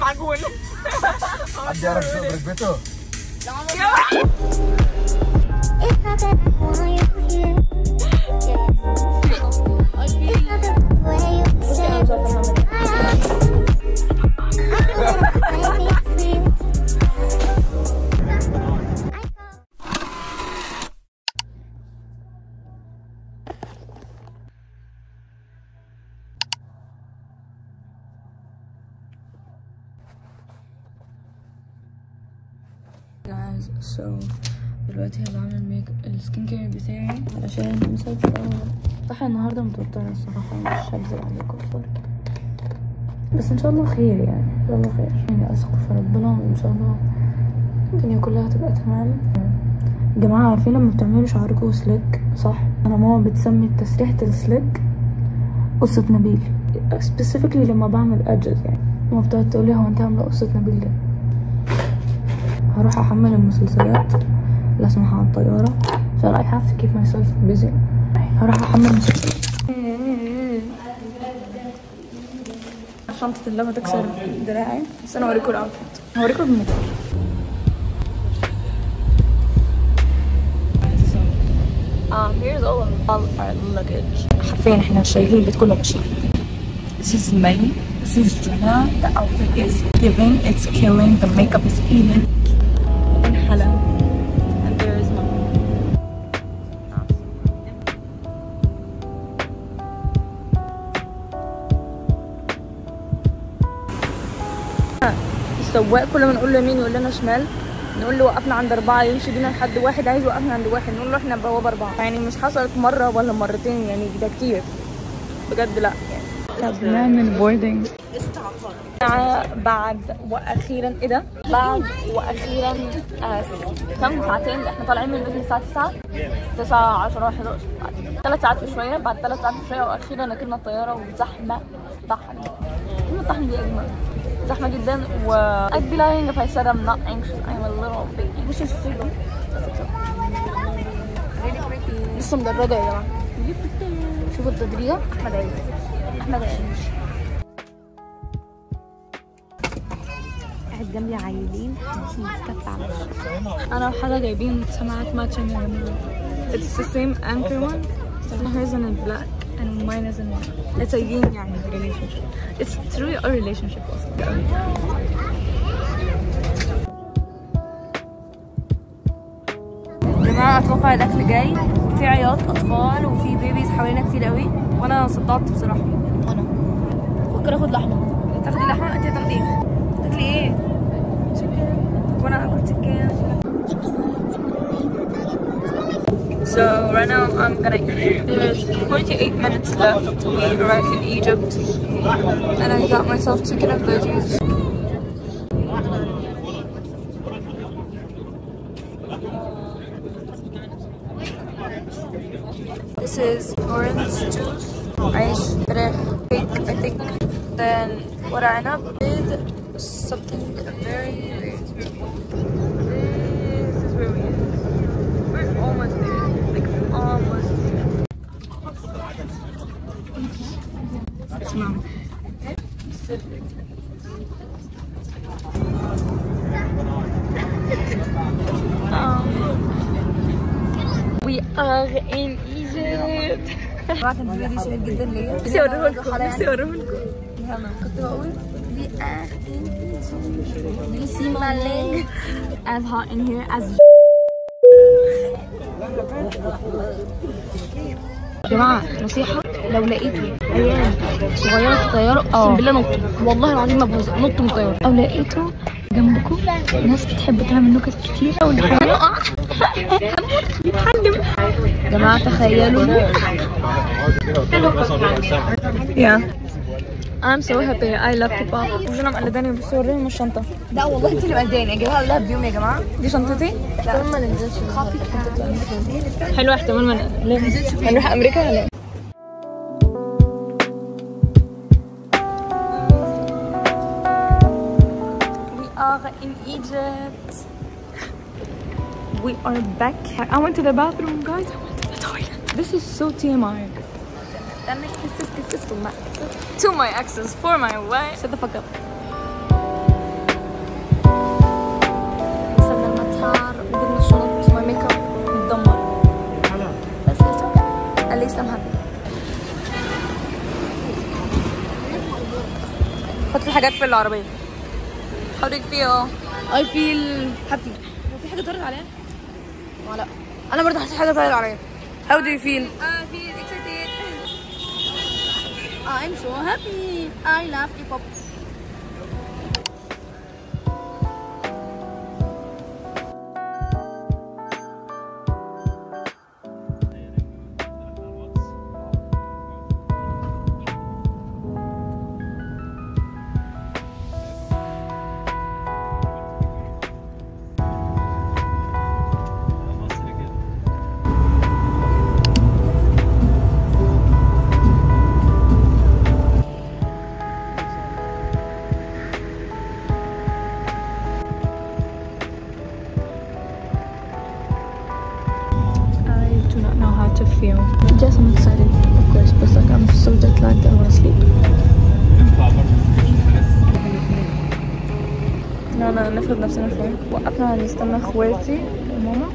معجون حد يعرف يسوق بركبته؟ It's not that I want you here. Yeah. It's not the way you say I love you. I don't make me feel. guys so دلوقتي هبقى بعمل ميك السكين كير بتاعي علشان مسافرة صح النهاردة متوترة الصراحة مش هكذب عليكم فرق بس ان شاء الله خير يعني ان شاء الله خير يعني اثق في ربنا وان شاء الله الدنيا كلها تبقى تمام يا جماعة عارفين لما بتعملوا شعركم سليك صح انا ماما بتسمي تسريحة السليك قصة نبيل specifically لما بعمل edges يعني ماما بتقعد تقولي هو انت عاملة قصة نبيل ليه هروح احمل المسلسلات اللي اسمعها على الطيارة عشان I have to keep myself busy هروح احمل مسلسلات شنطة اللي تكسر دراعي بس انا اوريكم الاوتفيت هوريكم الميك Um, here's all of all our luggage. حرفيا احنا شايلين البيت كله ماشي. This is May. This is Jenna. The outfit is giving. It's killing. The makeup is eating. And hello. And there is mom. السواق كل ما نقول له يمين يقول لنا شمال نقول له وقفنا عند أربعة يمشي بينا لحد واحد عايز يوقفنا عند واحد نقول له احنا بوابة أربعة يعني مش حصلت مرة ولا مرتين يعني ده كتير بجد لا يعني طب نعمل بوردنج بعد واخيرا ايه ده؟ بعد واخيرا آه كم ساعتين احنا طالعين من البيت من الساعه 9 9 10 11 ثلاث ساعات وشويه بعد ثلاث ساعات وشويه واخيرا ركبنا الطياره وزحمه طحن كلمه طحن دي اجمل زحمه جدا و I'd be lying if I said I'm not anxious I'm a little bit anxious too بس it's okay. لسه مدرجه يا جماعه شوفوا التدريجه احمد عز احمد عز قاعد جنبي عيلين كف على وشي انا وحلا جايبين سماعات ماتشنج يا جماعه It's the same anchor one so hers is in black and mine is in white It's a yin yang relationship It's truly a relationship اصلا يا جماعه اتوقع الاكل جاي في عياط اطفال وفي بيبيز حوالينا كتير قوي وانا صدعت بصراحه وانا فكر اخد لحمه تاخدي لحمه انت هتاخدي ايه تاكلي ايه وانا هاكل تشيكن So right now I'm gonna eat. There's 48 minutes left. We arrived in Egypt, and I got myself chicken and veggies. This is orange juice, ice, cake, I think. Then what I end up with something very. This is where we are. We're almost there. Like almost there. Smell. Um, we are in Egypt. طبعا كان في فيديو شهير جدا ليا نفسي اوريهولكم نفسي اوريهولكم كنت بقول we are in Egypt do you see my leg as hot in here as يا جماعة نصيحة لو لقيتوا عيال صغيرة في الطيارة اقسم بالله نطوا والله العظيم ما بهزر نطوا من الطيارة او لقيتوا جنبكم ناس بتحب تعمل نكت كتير او هنقع بيتحلم يا جماعة تخيلوا Yeah. I'm so happy. I love hip hop. انا مقلداني بس وريهم الشنطة. لا والله انت اللي مقداني يا جماعه قبلها بيوم يا جماعه دي شنطتي؟ لا ما ننزلش حلوة احتمال ما هنروح امريكا ولا ايه؟ We are in Egypt. We are back. I went to the bathroom, guys. I went to the toilet. This is so TMI. That makes this is this is for my to my exes for my wife. Shut the fuck up. حاجات في العربيه How do you feel? I feel happy هو في حاجة طارت عليها؟ ما لا أنا برضه حاسة حاجة طارت عليا How do you feel? I feel excited I'm so happy I love K-pop I do not know how to feel. Yes, I'm excited, of course, but like I'm so jet lagged, I want to sleep. لا لا نفرض نفسنا شوي وقفنا نستنى اخواتي وماما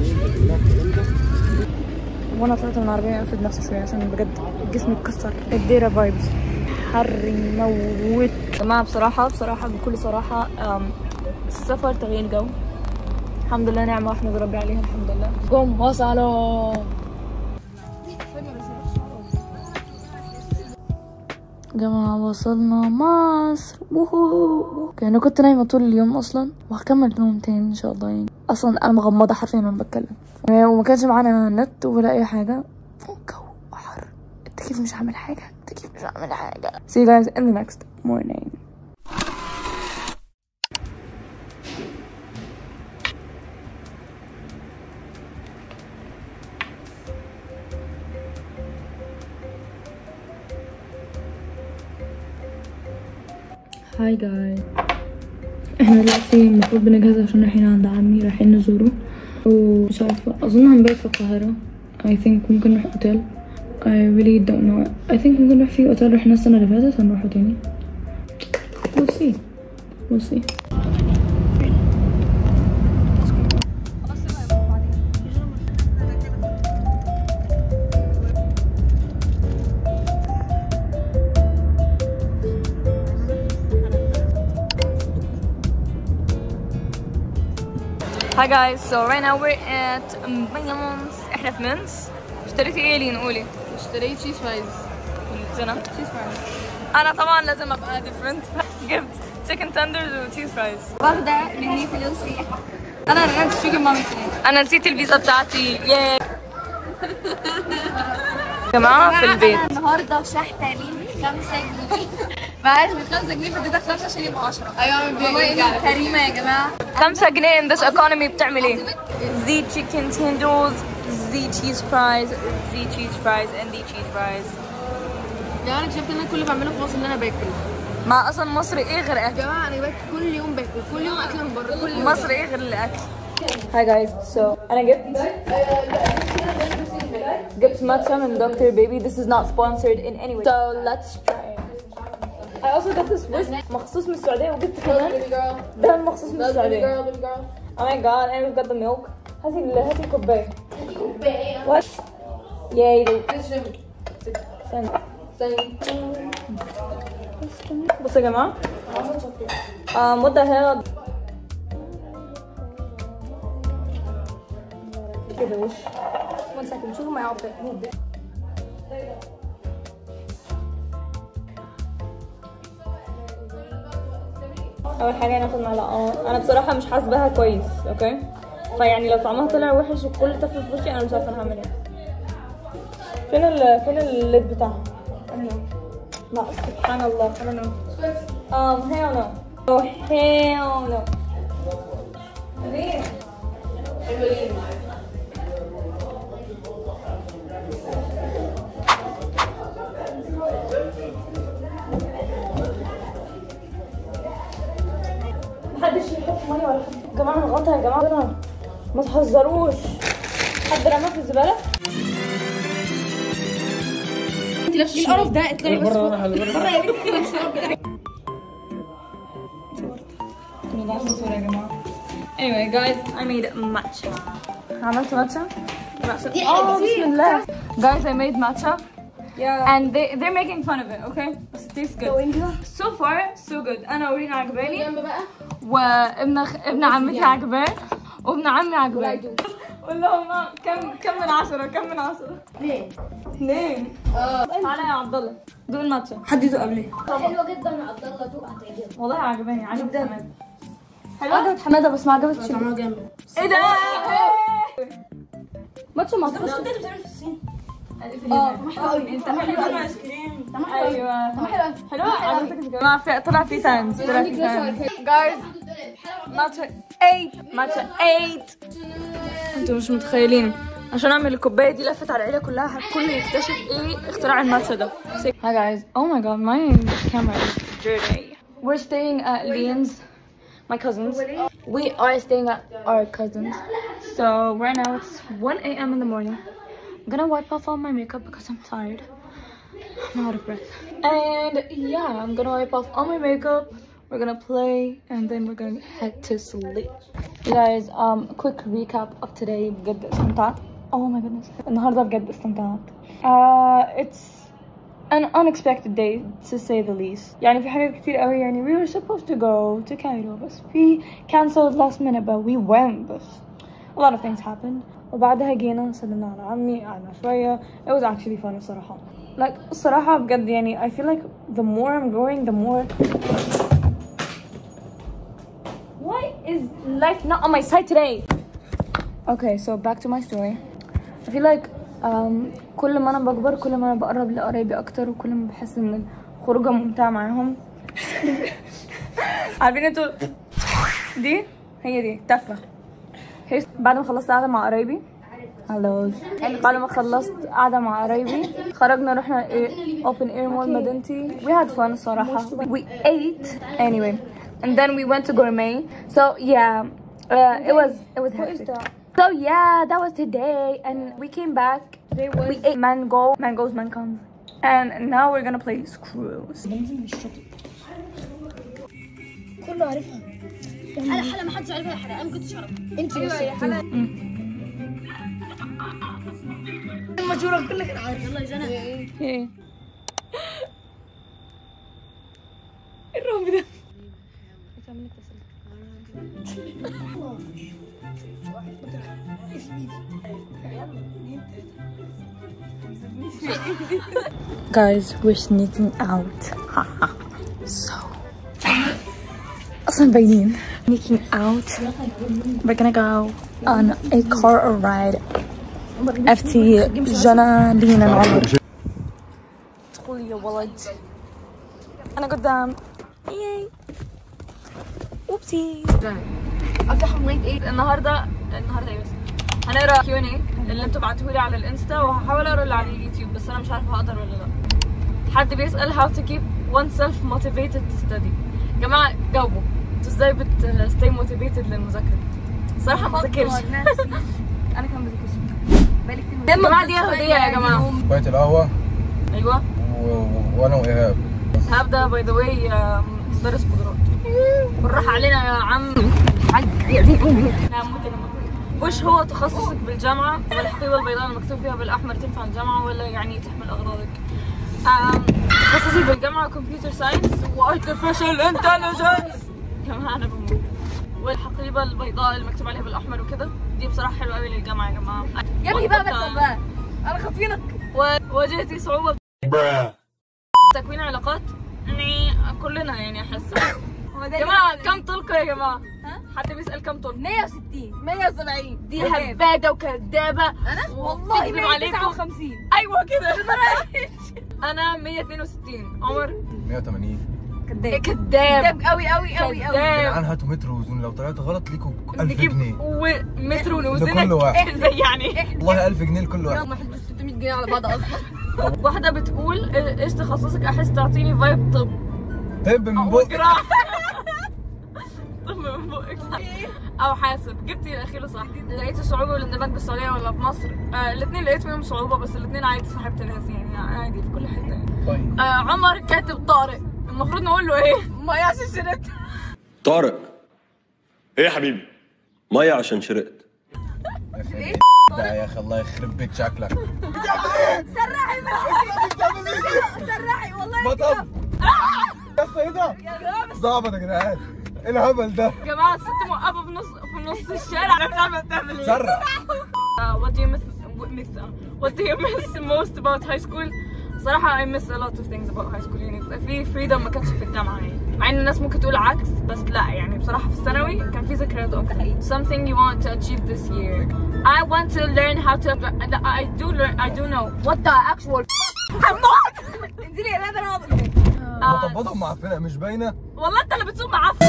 وانا طلعت من العربية افرض نفسي شوية عشان بجد جسمي اتكسر الديرة فايبس حر يموت يا جماعة بصراحة بصراحة بكل صراحة أم، السفر تغيير جو الحمد لله نعمة واحمد ربي عليها الحمد لله قوم وصلوا جماعة وصلنا مصر ووهو انا كنت نايمة طول اليوم اصلا وهكمل نوم تاني ان شاء الله يعني اصلا انا مغمضة حرفيا وانا بتكلم آه، وما كانش معانا نت ولا اي حاجة الجو حر التكييف مش عامل حاجة التكييف مش عامل حاجة see you guys in the next morning هاي جاي احنا دلوقتي المفروض بنجهز عشان رايحين عند عمي رايحين نزوره ومش عارفة اظن هنبات في القاهرة I think ممكن نروح اوتيل I really don't know I think ممكن نروح في اوتيل رحنا السنة اللي فاتت هنروحه تاني we'll see we'll see Hi guys, so right now we're at مينز احنا في منز اشتريتي ايه لين قولي؟ اشتريت تشيز فرايز جنى تشيز فرايز انا طبعا لازم ابقى different جبت chicken tenders وتشيز فرايز واخدة مني فلوسي انا رجعت شوجر مامي انا نسيت الفيزا بتاعتي ياي جماعة في البيت النهارده شحتة لي 5 جنيه معلش من 5 جنيه فاديتك 5 عشان يبقى 10 ايوه والله انت كريمة يا جماعة خمسة جنيه in this economy بتعمل ايه؟ the chicken tenders the cheese fries the cheese fries and the cheese fries يا انا اكتشفت ان انا كل اللي بعمله في مصر ان انا باكل ما اصلا مصر ايه غير يا اكل؟ جماعة انا باكل كل يوم باكل كل يوم اكل من بره كل يوم مصر ايه غير الاكل؟ Hi guys, so أنا جبت جبت ماتشا من دكتور بيبي This is not sponsored in any way So let's try it I also got this whisk مخصوص من السعودية وجبت كمان ده مخصوص من السعودية Oh my god and we've got the milk هاتي ال- هاتي الكوباية What? Yay استنى بصوا يا جماعة um, what the hell كده وش one second شوفوا my outfit اول حاجه ناخد معلقه انا بصراحه مش حاسباها كويس اوكي فيعني لو طعمها طلع وحش وكل طفل في وشي انا مش عارفه انا هعمل ايه فين ال فين الليد بتاعها لا سبحان الله I don't know um hell no oh hell no محدش يحط ميه ولا حد يا جماعه الغطا يا جماعه ربنا ما تهزروش حد رماه في الزباله ايه القرف ده اطلعي بس Anyway, guys, I made matcha. عملت matcha. Oh, بسم الله. Guys, I made matcha. Yeah. And they, they're making fun of it, okay? بس tastes good so far so good انا ورينا عجباني وابن أخ... ابن عمتي عجباه وابن عمي عجباه قول لهم كم كم من عشرة كم من عشرة اثنين اثنين تعالى يا عبد الله دوق الماتشا حد يدوق قبلي حلوه جدا يا عبد الله دوق هتعجبك والله عجباني عجبت حماده حلوه عجبت حماده بس ما عجبتش طعمها جامد ايه ده ماتشا ما اعتقدش انت بتعمل في الصين اه انت حلو ايس كريم ايوه حلوه عجبتك الفكره في طلع في ساينس طلع في ساينس جايز ماتشا 8 ماتشا 8 انتوا مش متخيلين عشان اعمل الكوبايه دي لفت على العيله كلها الكل يكتشف ايه اختراع الماتشا ده Hi guys oh my god my camera is dirty we're staying at Leon's my cousins we are staying at our cousins so right now it's 1 a.m in the morning I'm gonna wipe off all my makeup because I'm tired I'm out of breath and yeah I'm gonna wipe off all my makeup we're gonna play and then we're gonna head to sleep you guys um quick recap of today بجد استمتعت oh my goodness النهارده بجد استمتعت uh it's an unexpected day to say the least يعني في حاجات كتير قوي يعني we were supposed to go to Cairo بس we cancelled last minute but we went بس a lot of things happened وبعدها جينا سلمنا على عمي قعدنا شوية it was actually fun الصراحة like الصراحة بجد يعني I feel like the more I'm going the more Why is life not on my side today? Okay, so back to my story. I feel like um, كل ما انا بكبر كل ما انا بقرب لقرايبي اكتر وكل ما بحس ان الخروجه ممتعه معاهم عارفين انتوا دي هي دي تفه هي بعد ما خلصت قاعده مع قرايبي هلو بعد ما خلصت قاعده مع قرايبي خرجنا رحنا اوبن اير مول مدينتي we had fun الصراحه we ate anyway and then we went to gourmet so yeah uh, it was it was hectic so yeah that was today and we came back we ate mango mangoes mancons and now we're gonna play screws حلا حلا ما حدش عارفها يا حلا انا ما كنتش اعرف انت ايوه يا حلا المشهوره كلك عارف يلا يا جنى ايه الرعب ده Guys, we're sneaking out. so اصلا باينين sneaking out. We're gonna go on a car ride. FT جنى لينا العمر ادخل يا ولد انا قدام ياي اوبسي افتحهم ليت ايه النهارده النهارده ايه بس هنقرا كيو ان اللي انتوا بعتوه لي على الانستا وهحاول اقرا اللي على اليوتيوب بس انا مش عارفه هقدر ولا لا حد بيسال how to keep oneself motivated to study يا جماعه جاوبوا انتوا ازاي بت stay motivated للمذاكره الصراحه ما بذاكرش انا كمان بذاكرش يا جماعه دي هديه يا جماعه كوبايه القهوه ايوه و... و- وانا وايهاب هبدا باي ذا واي مدرس قدرات بالراحه علينا يا عم الحاج يا دي امي نعم موت يا جماعة. وش هو تخصصك بالجامعة؟ والحقيبة البيضاء المكتوب فيها بالأحمر تنفع الجامعة ولا يعني تحمل أغراضك؟ آم، تخصصي بالجامعة كمبيوتر ساينس وارتفيشال انتليجنس يا جماعة أنا بموت والحقيبة البيضاء المكتوب عليها بالأحمر وكده دي بصراحة حلوة قوي للجامعة يا جماعة يا ابني بقى بكتب بقى أنا خاطفينك وواجهتي صعوبة تكوين علاقات يعني كلنا يعني احس يا جماعه كم طلقه يا جماعه حد بيسال كم طلقه 160 170 دي هباده وكدابه انا والله تكذب عليكم 159 ايوه كده انا 162 عمر 180 كداب كداب قوي قوي قوي قوي يا جدعان هاتوا متر وزون لو طلعت غلط ليكوا 1000 جنيه ومتر لكل ونوزنك واحد. زي يعني والله 1000 جنيه لكل واحد ما حدش 600 جنيه على بعض اصلا واحده بتقول ايش تخصصك احس تعطيني فايب طب طب من بقك جراحة. طب من بقك او حاسب جبتي الاخير صح لقيتي صعوبه بالاندماج بالسعوديه ولا في مصر آه الاثنين لقيت فيهم صعوبه بس الاثنين عادي صاحبت ناس يعني عادي في كل حته يعني. طيب آه عمر كاتب طارق المفروض نقول له ايه ما عشان شربت طارق ايه يا حبيبي ميه عشان شرقت ايه ده يا اخي الله يخرب بيت شكلك سرحي والله مطب يا اسطى ايه ده؟ ظابط يا جدعان ايه الهبل ده؟ يا جماعه الست موقفه في نص في نص الشارع انا مش عارفه بتعمل ايه سرع Uh, what do you miss, miss uh, what do you miss most about high school صراحة I miss a lot of things about high school يعني في freedom ما كانش في الجامعة يعني مع ان الناس ممكن تقول عكس بس لا يعني بصراحة في الثانوي كان في ذكريات اكتر something you want to achieve this year I want to learn how to I do learn I do know what the actual I'm not انزلي يا لا ده انا هقعد مطبطهم معفنه مش باينه والله انت اللي بتسوق معفن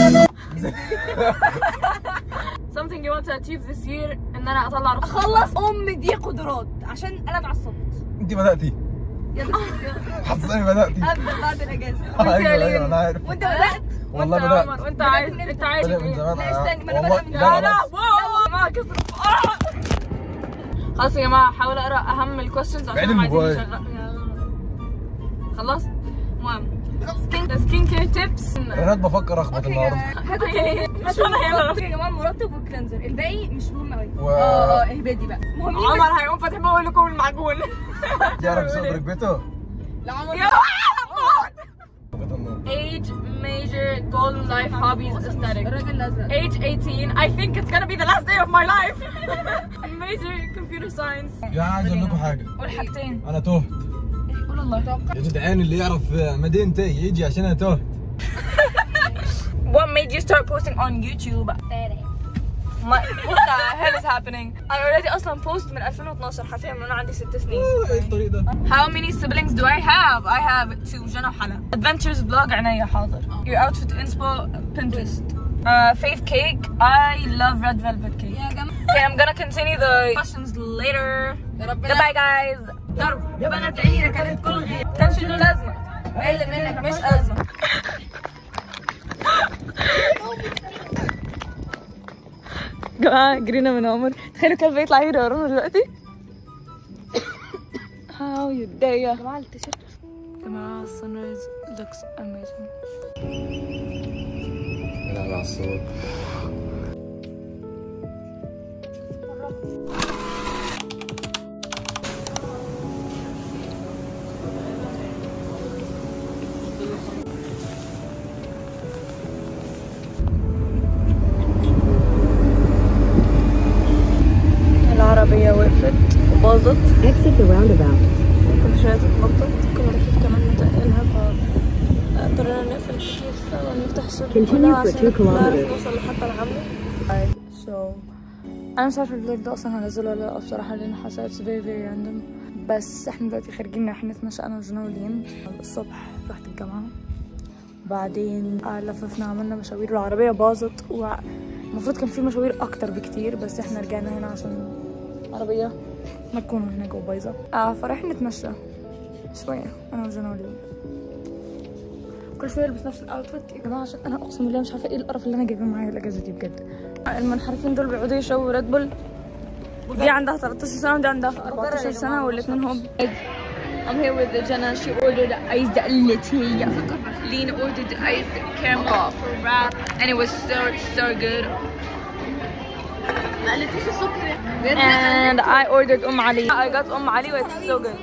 something you want to achieve this year ان انا اطلع رخصة اخلص ام دي قدرات عشان انا اتعصبت انت بداتي حاسه بداتي ابدا بعد الاجازه ايوه ايوه انا عارف وانت بدات والله وانت بدات عمر، وانت عايز انت عايز بدأ من ايه؟ زمان لا، استني، ما أنا والله بدأ من لا لا لا لا بس واو ما كسر آه. خلاص يا جماعه حاول اقرا اهم الكويستشنز بعيد عشان عايزين الموبايل. نشغل خلصت المهم سكين سكين كير تيبس رنات بفكر اخبط النهارده مش انا هنا يا جماعه مرطب والكلينزر الباقي مش مهم قوي و اه اهبدي بقى مهمين بس عمر هيقوم فاتح بقول لكم المعجون يعرف يسوق ركبته لعمر يا فقط النور. Age, major, goal in life, hobbies, aesthetic. الراجل الازرق Age 18, I think it's gonna be the last day of my life. major, computer science. يا عايز اقول لكم حاجه والحاجتين انا تهت قول الله يا جدعان اللي يعرف مدينتي يجي عشان انا تهت What made you start posting on YouTube? My, what the hell is happening? I already اصلا post من 2012 حرفيا من انا عندي ست سنين. ايه الطريق ده How many siblings do I have? I have two جنى وحلا. Adventures vlog عنيا حاضر. Your outfit inspo Pinterest. Uh, fave cake. I love red velvet cake. يا جماعه Okay, I'm gonna continue the questions later. يا ربنا Goodbye guys. ضرب. يا بنات عيني كانت كل غير كانش له لازمة. مقل منك مش أزمة. جماعة جرينا من عمر تخيلوا كلب يطلع يجري ورانا دلوقتي How you dare يا جماعه التيشيرت جماعة sunrise looks amazing لا على الصوت العربية وقفت وباظت Exit the roundabout. كل شوية تتنطط كل ركيب كمان متقلها فاضطرينا نقفل الكيس ونفتح الشباك Continue كلها for عشان two نعرف kilometers. نوصل لحتى العمل so انا مش عارفه الفلوج ده اصلا هنزله ولا لا بصراحه لان حاسه it's very very random بس احنا دلوقتي خارجين رايحين نتمشى انا وجنى ولين الصبح رحت الجامعه وبعدين آه، لففنا عملنا مشاوير العربيه باظت والمفروض كان في مشاوير اكتر بكتير بس احنا رجعنا هنا عشان العربيه مركونه هناك وبايظه آه فرايحين نتمشى شويه انا وجنى ولين كل شويه البس نفس الاوتفيت يا جماعه عشان انا اقسم بالله مش عارفه ايه القرف اللي انا جايباه معايا الاجازه دي بجد المنحرفين دول بيقعدوا يشربوا ريد بول دي عندها 13 سنه ودي عندها 14 سنه والاثنين هم I'm here with Jenna. She ordered iced latte. Lena ordered iced caramel wrap, and it was so so good. And I ordered Um Ali. I got Um Ali, but it's so good.